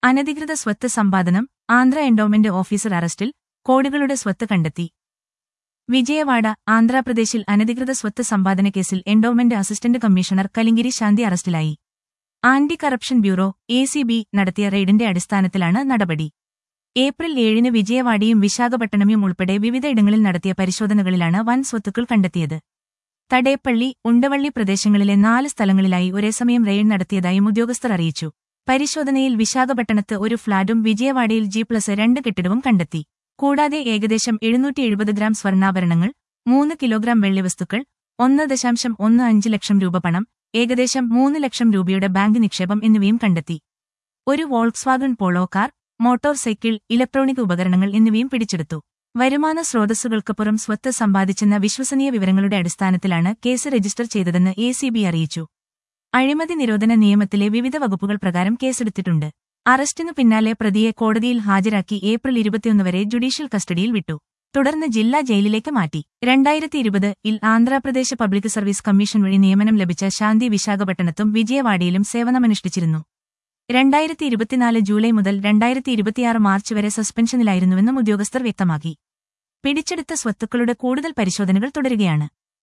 അനധികൃത സ്വത്ത് സമ്പാദനം Andhra endowment officer അറസ്റ്റിൽ കോടികളുടെ സ്വത്ത് കണ്ടെത്തി വിജയവാഡ ആന്ധ്രാപ്രദേശിൽ അനധികൃത സ്വത്ത് സമ്പാദന കേസിൽ endowment assistant commissioner Kalinkiri Shanthi അറസ്റ്റിലായി anti corruption bureau A C B നടത്തിയ റെയ്ഡിന്റെ അടിസ്ഥാനത്തിലാണ് നടപടി ഏപ്രിൽ ഏഴിന് വിജയവാഡയും വിശാഖപട്ടണവും ഉൾപ്പെടെ വിവിധയിടങ്ങളിൽ നടത്തിയ പരിശോധനകളിലാണ് വൻ സ്വത്തുക്കൾ കണ്ടെത്തിയത് തടേപ്പള്ളി ഉണ്ടവള്ളി പ്രദേശങ്ങളിലെ നാല് സ്ഥലങ്ങളിലായി ഒരേസമയം റെയ്ഡ് നടത്തിയതായും ഉദ്യോഗസ്ഥർ അറിയിച്ചു പരിശോധനയിൽ വിശാഖപട്ടണത്ത് ഒരു ഫ്ളാറ്റും വിജയവാഡയിൽ ജി പ്ലസ് രണ്ട് കെട്ടിടവും കണ്ടെത്തി കൂടാതെ ഏകദേശം എഴുന്നൂറ്റി എഴുപത് ഗ്രാം സ്വർണ്ണാഭരണങ്ങൾ മൂന്ന് കിലോഗ്രാം വെള്ളിവസ്തുക്കൾ ഒന്ന് ദശാംശം ഒന്ന് അഞ്ച് ലക്ഷം രൂപ പണം ഏകദേശം മൂന്ന് ലക്ഷം രൂപയുടെ ബാങ്ക് നിക്ഷേപം എന്നിവയും കണ്ടെത്തി ഒരു Volkswagen Polo car motorcycle electronic ഉപകരണങ്ങൾ എന്നിവയും പിടിച്ചെടുത്തു വരുമാന സ്രോതസ്സുകൾക്കപ്പുറം സ്വത്ത് സമ്പാദിച്ചെന്ന വിശ്വസനീയ വിവരങ്ങളുടെ അടിസ്ഥാനത്തിലാണ് കേസ് രജിസ്റ്റർ ചെയ്തതെന്ന് എ അറിയിച്ചു അഴിമതി നിരോധന നിയമത്തിലെ വിവിധ വകുപ്പുകൾ പ്രകാരം കേസെടുത്തിട്ടുണ്ട് അറസ്റ്റിനു പിന്നാലെ പ്രതിയെ കോടതിയിൽ ഹാജരാക്കി ഏപ്രിൽ ഇരുപത്തിയൊന്ന് വരെ ജുഡീഷ്യൽ കസ്റ്റഡിയിൽ വിട്ടു തുടർന്ന് ജില്ലാ ജയിലിലേക്ക് മാറ്റി രണ്ടായിരത്തി ഇരുപത് ഇൽ ആന്ധ്രാപ്രദേശ് പബ്ലിക് സർവീസ് കമ്മീഷൻ വഴി നിയമനം ലഭിച്ച ശാന്തി വിശാഖപട്ടണത്തും വിജയവാഡയിലും സേവനമനുഷ്ഠിച്ചിരുന്നു രണ്ടായിരത്തി ഇരുപത്തിനാല് ജൂലൈ മുതൽ രണ്ടായിരത്തി ഇരുപത്തിയാറ് മാർച്ച് വരെ സസ്പെൻഷനിലായിരുന്നുവെന്നും ഉദ്യോഗസ്ഥർ വ്യക്തമാക്കി പിടിച്ചെടുത്ത സ്വത്തുക്കളുടെ കൂടുതൽ പരിശോധനകൾ തുടരുകയാണ്